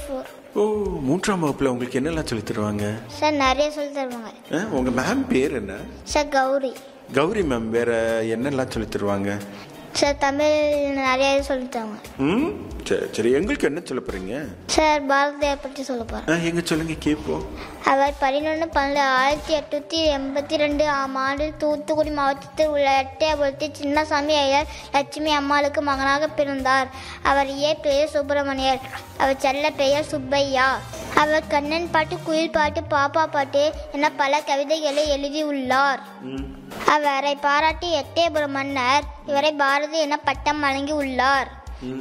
four ஓ மூன்றாம் வகுப்புல உங்களுக்கு என்னெல்லாம் சொல்லி தருவாங்க சார் நிறைய சொல்லி தருவாங்க ஆ, உங்க மேம் பேர் என்ன சார் கௌரி கௌரி மேம் வேற என்னெல்லாம் சொல்லி தருவாங்க சார் தமிழ் நிறைய சொல்லி தருவாங்க ம் சரி சரி எங்களுக்கு என்ன சொல்ல போறீங்க சார் பாரதியார் பற்றி சொல்ல போகிறேன் ஆ, எங்க சொல்லுங்க கேட்போம் அவர் பதினொன்று பன்னெண்டு ஆயிரத்தி எட்நூத்தி எண்பத்தி ரெண்டு ஆம் ஆண்டில் தூத்துக்குடி மாவட்டத்தில் உள்ள எட்டயபுரத்தில் சின்னசாமி ஐயர் லட்சுமி அம்மாளுக்கு மகனாக பிறந்தார் அவர் இயற்பெயர் சுப்பிரமணியர் அவர் செல்ல பெயர் சுப்பையா அவர் கண்ணன் பாட்டு குயில் பாட்டு பாப்பா பாட்டு என பல கவிதைகளை எழுதியுள்ளார் அவரை பாராட்டி எட்டயபுரம் மன்னர் இவரை பாரதி என பட்டம் வழங்கி உள்ளார்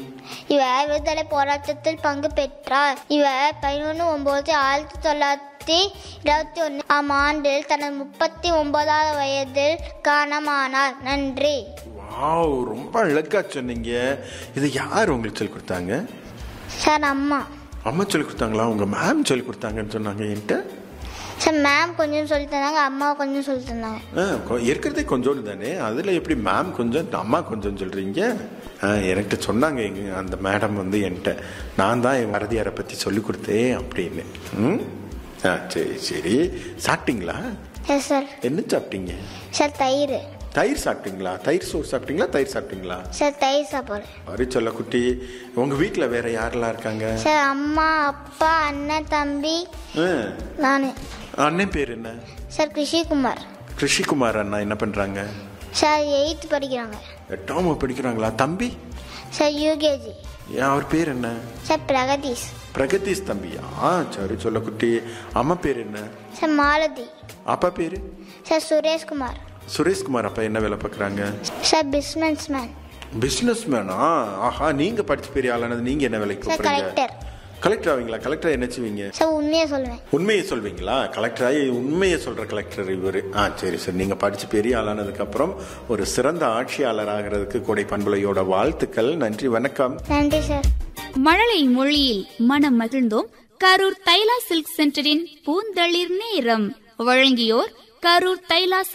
இவர் விடுதலை போராட்டத்தில் பங்கு பெற்றார் இவர் பதினொன்று ஒன்பது ஆயிரத்தி தொள்ளாயிரத்தி இருபத்தி ஒன்று ஆம் ஆண்டில் தனது முப்பத்தி ஒன்பதாவது வயதில் காணமானார் நன்றி வாவ் ரொம்ப அழகா சொன்னீங்க இது யார் உங்களுக்கு சொல்லி கொடுத்தாங்க சார் அம்மா அம்மா சொல்லி கொடுத்தாங்களா உங்க மேம் சொல்லி கொடுத்தாங்கன்னு சொன்னாங்க என்கிட்ட சார் மேம் கொஞ்சம் சொல்லி தந்தாங்க அம்மா கொஞ்சம் சொல்லி தந்தாங்க ஆ, கொ- இருக்கிறதே கொஞ்சோண்டு தானே அதில் எப்படி மேம் கொஞ்சம் அம்மா கொஞ்சம் சொல்கிறீங்க என்கிட்ட சொன்னாங்க எங்க அந்த மேடம் வந்து என்கிட்ட நான் தான் என் பாரதியாரை பற்றி சொல்லி கொடுத்தேன் அப்படின்னு ம் ஆ சரி சரி சாப்பிட்டீங்களா எஸ் சார் என்ன சாப்பிட்டீங்க சார் தயிர் தயிர் சாப்பிட்டீங்களா தயிர் சோறு சாப்பிட்டீங்களா தயிர் சாப்பிட்டீங்களா சார் தயிர் சாப்பாடு அரி சொல்ல குட்டி உங்கள் வீட்டில் வேற யாரெல்லாம் இருக்காங்க சார் அம்மா அப்பா அண்ணன் தம்பி ஆ, நான் அண்ணன் பேர் என்ன சார் கிருஷிகுமார் கிருஷிகுமார் அண்ணா என்ன பண்ணுறாங்க சார் எயித்து படிக்கிறாங்க எட்டாம் வகுப்பு படிக்கிறாங்களா தம்பி சார் யூகேஜி ஏன் அவர் பேர் என்ன சார் பிரகதீஷ் பிரகதீஷ் தம்பியா ஆ சரி சொல்ல குட்டி அம்மா பேர் என்ன சார் மாலதி அப்பா பேர் சார் சுரேஷ்குமார் சுரேஷ்குமார் அப்பா என்ன வேலை பார்க்குறாங்க சார் பிஸ்னஸ் மேன் பிஸ்னஸ் மேனா ஆஹா நீங்க படிச்சு பெரிய ஆளானது நீங்க என்ன வேலைக்கு சார் போறீங்க கலெக்டர் கலெக்டர் ஆவீங்களா கலெக்டர் என்ன செய்வீங்க சார் உண்மையை சொல்லுவேன் உண்மையை சொல்வீங்களா கலெக்டர் ஆகி உண்மையை சொல்ற கலெக்டர் இவர் ஆ சரி சார் நீங்க படிச்சு பெரிய ஆளானதுக்கு அப்புறம் ஒரு சிறந்த ஆட்சியாளர் ஆகிறதுக்கு கொடை பண்புலையோட வாழ்த்துக்கள் நன்றி வணக்கம் நன்றி சார் மழலை மொழியில் மனம் மகிழ்ந்தோம் கரூர் தைலா சில்க் சென்டரின் பூந்தளிர் நேரம் வழங்கியோர் கரூர் தைலா